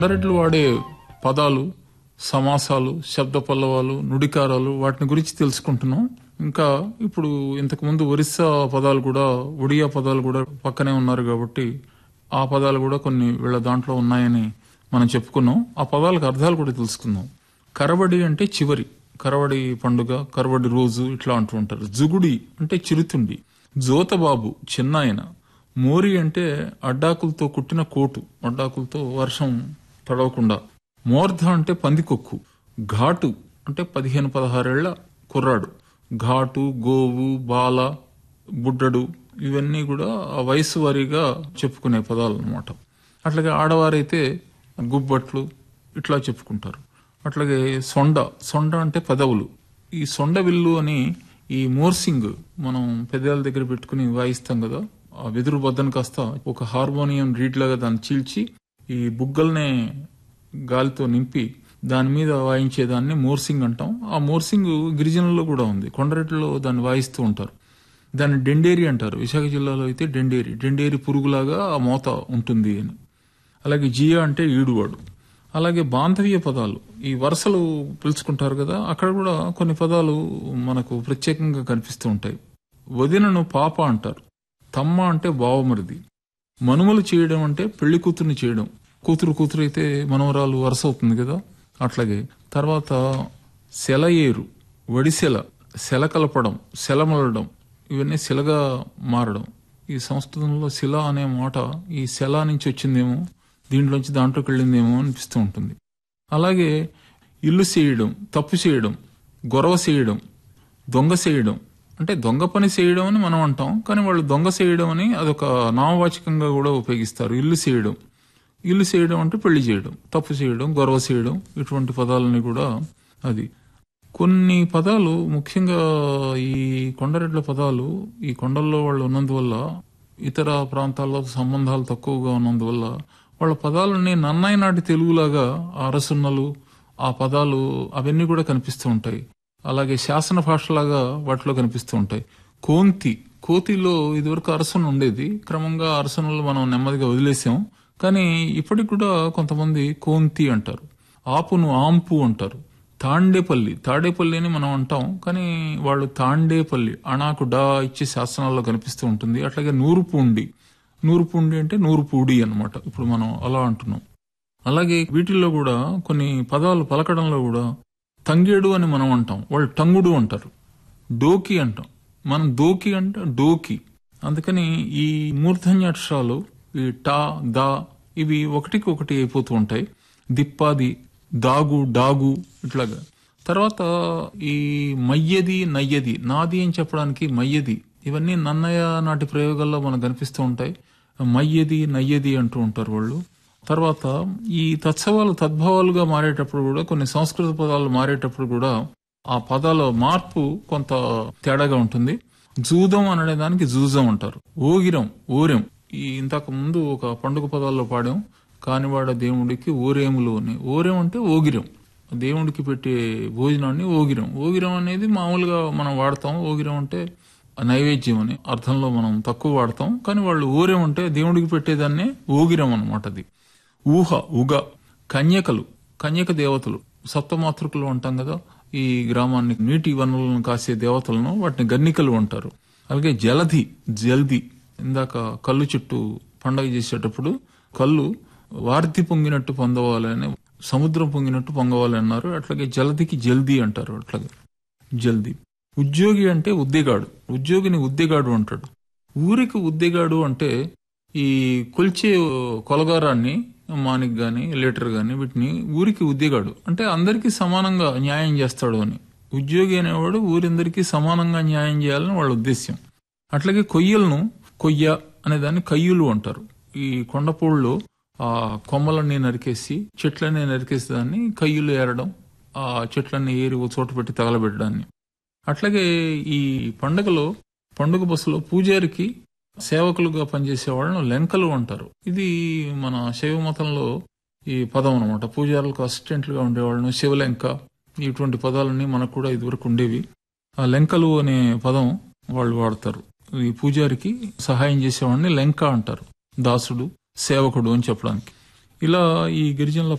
కొండరెడ్లు వాడే పదాలు సమాసాలు శబ్ద పల్లవాలు నుడికారాలు వాటిని గురించి తెలుసుకుంటున్నాం ఇంకా ఇప్పుడు ఇంతకు ముందు ఒరిస్సా పదాలు కూడా ఒడియా పదాలు కూడా పక్కనే ఉన్నారు కాబట్టి ఆ పదాలు కూడా కొన్ని వీళ్ళ దాంట్లో ఉన్నాయని మనం చెప్పుకున్నాం ఆ పదాలకు అర్థాలు కూడా తెలుసుకుందాం కరవడి అంటే చివరి కరవడి పండుగ కరవడి రోజు ఇట్లా అంటూ ఉంటారు జుగుడి అంటే చిరుతుండి జోతబాబు చిన్నాయన మోరి అంటే అడ్డాకులతో కుట్టిన కోటు అడ్డాకులతో వర్షం తడవకుండా మోర్ధ అంటే పందికొక్కు ఘాటు అంటే పదిహేను పదహారేళ్ల కుర్రాడు ఘాటు గోవు బాల బుడ్డడు ఇవన్నీ కూడా ఆ వయసు వారీగా చెప్పుకునే పదాలు అనమాట అట్లాగే ఆడవారైతే గుబ్బట్లు ఇట్లా చెప్పుకుంటారు అట్లాగే సొండ సొండ అంటే పదవులు ఈ సొండ విల్లు అని ఈ మోర్సింగ్ మనం పెద్దల దగ్గర పెట్టుకుని వాయిస్తాం కదా ఆ వెదురు బద్దను కాస్త ఒక హార్మోనియం రీడ్ లాగా దాన్ని చీల్చి ఈ బుగ్గల్నే గాలితో నింపి దాని మీద వాయించేదాన్ని మోర్సింగ్ అంటాం ఆ మోర్సింగ్ గిరిజనుల్లో కూడా ఉంది కొండరెడ్డిలో దాన్ని వాయిస్తూ ఉంటారు దాన్ని డెండేరి అంటారు విశాఖ జిల్లాలో అయితే డెండేరి డెండేరి పురుగులాగా ఆ మోత ఉంటుంది అని అలాగే జియా అంటే ఈడువాడు అలాగే బాంధవ్య పదాలు ఈ వరుసలు పిలుచుకుంటారు కదా అక్కడ కూడా కొన్ని పదాలు మనకు ప్రత్యేకంగా కనిపిస్తూ ఉంటాయి వదినను పాప అంటారు తమ్మ అంటే బావమరిది మనుమలు చేయడం అంటే పెళ్లి కూతుర్ని చేయడం కూతురు కూతురు అయితే మనవరాలు వరుస అవుతుంది కదా అట్లాగే తర్వాత సెలయేరు వడిసెల సెల కలపడం సెలమలడం ఇవన్నీ శిలగా మారడం ఈ సంస్కృతంలో శిల అనే మాట ఈ శిల నుంచి వచ్చిందేమో దీంట్లోంచి దాంట్లోకి వెళ్ళిందేమో అనిపిస్తూ ఉంటుంది అలాగే ఇల్లు చేయడం తప్పు చేయడం గొడవ చేయడం దొంగ చేయడం అంటే దొంగ పని చేయడం అని మనం అంటాం కానీ వాళ్ళు దొంగ చేయడం అని అదొక నామవాచకంగా కూడా ఉపయోగిస్తారు ఇల్లు చేయడం ఇల్లు చేయడం అంటే పెళ్లి చేయడం తప్పు చేయడం గొడవ చేయడం ఇటువంటి పదాలని కూడా అది కొన్ని పదాలు ముఖ్యంగా ఈ కొండరెడ్ల పదాలు ఈ కొండల్లో వాళ్ళు ఉన్నందువల్ల ఇతర ప్రాంతాల్లో సంబంధాలు తక్కువగా ఉన్నందువల్ల వాళ్ళ పదాలన్నీ నన్నాయి నాటి తెలుగులాగా ఆ అరసున్నలు ఆ పదాలు అవన్నీ కూడా కనిపిస్తూ ఉంటాయి అలాగే శాసన భాషలాగా వాటిలో కనిపిస్తూ ఉంటాయి కోంతి కోతిలో ఇదివరకు అరసన ఉండేది క్రమంగా అరసనలు మనం నెమ్మదిగా వదిలేసాం కానీ ఇప్పటికి కూడా కొంతమంది కోంతి అంటారు ఆపును ఆంపు అంటారు తాండేపల్లి తాడేపల్లి అని మనం అంటాం కానీ వాళ్ళు తాండేపల్లి అణాకు డా ఇచ్చే శాసనాల్లో కనిపిస్తూ ఉంటుంది అట్లాగే నూరుపూండి నూరుపూండి అంటే నూరుపూడి అన్నమాట ఇప్పుడు మనం అలా అంటున్నాం అలాగే వీటిల్లో కూడా కొన్ని పదాలు పలకడంలో కూడా తంగేడు అని మనం అంటాం వాళ్ళు టంగుడు అంటారు డోకి అంటాం మనం దోకి అంటే డోకి అందుకని ఈ మూర్ధన్యాక్షరాలు ఈ టా దా ఇవి ఒకటికి ఒకటి అయిపోతూ ఉంటాయి దిప్పాది దాగు డాగు ఇట్లాగా తర్వాత ఈ మయ్యది నయ్యది నాది అని చెప్పడానికి మయ్యది ఇవన్నీ నన్నయ్య నాటి ప్రయోగాల్లో మనకు కనిపిస్తూ ఉంటాయి మయ్యది నయ్యది అంటూ ఉంటారు వాళ్ళు తర్వాత ఈ తత్సవాలు తద్భవాలుగా మారేటప్పుడు కూడా కొన్ని సంస్కృత పదాలు మారేటప్పుడు కూడా ఆ పదాల మార్పు కొంత తేడాగా ఉంటుంది జూదం అనే దానికి జూజం అంటారు ఓగిరం ఓరెం ఈ ఇంతకు ముందు ఒక పండుగ పదాల్లో పాడాం కానివాడ దేవుడికి ఓరేములు అని ఓరేం అంటే ఓగిరం దేవుడికి పెట్టే భోజనాన్ని ఓగిరం ఓగిరం అనేది మామూలుగా మనం వాడతాం ఓగిరం అంటే నైవేద్యం అని అర్థంలో మనం తక్కువ వాడతాం కానీ వాళ్ళు ఓరేం అంటే దేవుడికి పెట్టేదాన్నే ఓగిరం అనమాట అది ఊహ ఉగ కన్యకలు కన్యక దేవతలు సప్తమాతృకులు అంటాం కదా ఈ గ్రామాన్ని నీటి వనరులను కాసే దేవతలను వాటిని గన్నికలు అంటారు అలాగే జలధి జల్ది ఇందాక కళ్ళు చుట్టూ పండగ చేసేటప్పుడు కళ్ళు వార్తి పొంగినట్టు పొందవాలని సముద్రం పొంగినట్టు పొంగవాలి అన్నారు అట్లాగే జలదికి జల్దీ అంటారు అట్లాగే జల్దీ ఉద్యోగి అంటే ఉద్దేగాడు ఉద్యోగిని ఉద్దేగాడు అంటాడు ఊరికి ఉద్దేగాడు అంటే ఈ కొల్చే కొలగారాన్ని మానిక్ గాని లీటర్ గాని వీటిని ఊరికి ఉద్దేగాడు అంటే అందరికీ సమానంగా న్యాయం చేస్తాడు అని ఉద్యోగి అనేవాడు ఊరందరికీ సమానంగా న్యాయం చేయాలని వాళ్ళ ఉద్దేశ్యం అట్లాగే కొయ్యలను కొయ్య అనే దాన్ని కయ్యులు అంటారు ఈ కొండపూళ్ళలో ఆ కొమ్మలన్నీ నరికేసి చెట్లన్నీ నరికేసి దాన్ని కయ్యులు ఏరడం ఆ చెట్లన్నీ ఏరి ఓ చోట పెట్టి తగలబెట్టడాన్ని అట్లాగే ఈ పండగలో పండుగ బస్సులో పూజారికి సేవకులుగా పనిచేసే వాళ్ళను లెంకలు అంటారు ఇది మన శైవ మతంలో ఈ పదం అనమాట పూజారులకు అసిస్టెంట్లుగా ఉండేవాళ్ళను శివలెంక ఇటువంటి పదాలన్నీ మనకు కూడా ఇదివరకు ఉండేవి ఆ లెంకలు అనే పదం వాళ్ళు వాడతారు ఈ పూజారికి సహాయం చేసేవాడిని లెంక అంటారు దాసుడు సేవకుడు అని చెప్పడానికి ఇలా ఈ గిరిజనుల